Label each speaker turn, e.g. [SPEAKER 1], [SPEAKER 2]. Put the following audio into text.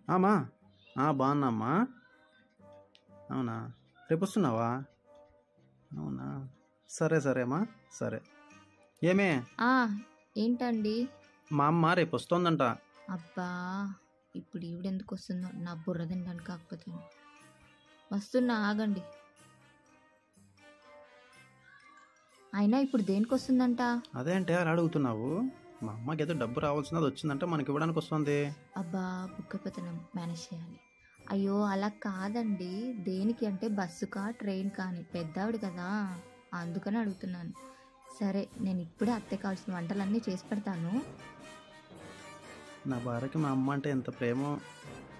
[SPEAKER 1] అమ్మా బాగున్నామ్మా అవునా రేపు వస్తున్నావా అవునా సరే సరే అమ్మా సరే ఏమే
[SPEAKER 2] ఆ ఏంటండి
[SPEAKER 1] మా అమ్మ రేపు వస్తోందంట
[SPEAKER 2] అబ్బా ఇప్పుడు ఈవిడ ఎందుకు వస్తుందో నా బుర్ర తినడానికి కాకపోతే వస్తున్నా ఆగండి అయినా ఇప్పుడు దేనికి వస్తుందంట
[SPEAKER 1] అదేంటే అలా అడుగుతున్నావు మా అమ్మకి ఏదో డబ్బు రావాల్సింది అది వచ్చిందంటే మనకి ఇవ్వడానికి వస్తుంది
[SPEAKER 2] అబ్బా బుక్కపోతే మేనేజ్ చేయాలి అయ్యో అలా కాదండి దేనికి అంటే బస్సుకా ట్రైన్ కానీ పెద్దావిడ కదా అందుకని అడుగుతున్నాను సరే నేను ఇప్పుడే అత్తే కావాల్సిన వంటలన్నీ చేసి పెడతాను
[SPEAKER 1] నా భార్యకి మా అమ్మ అంటే ఎంత ప్రేమో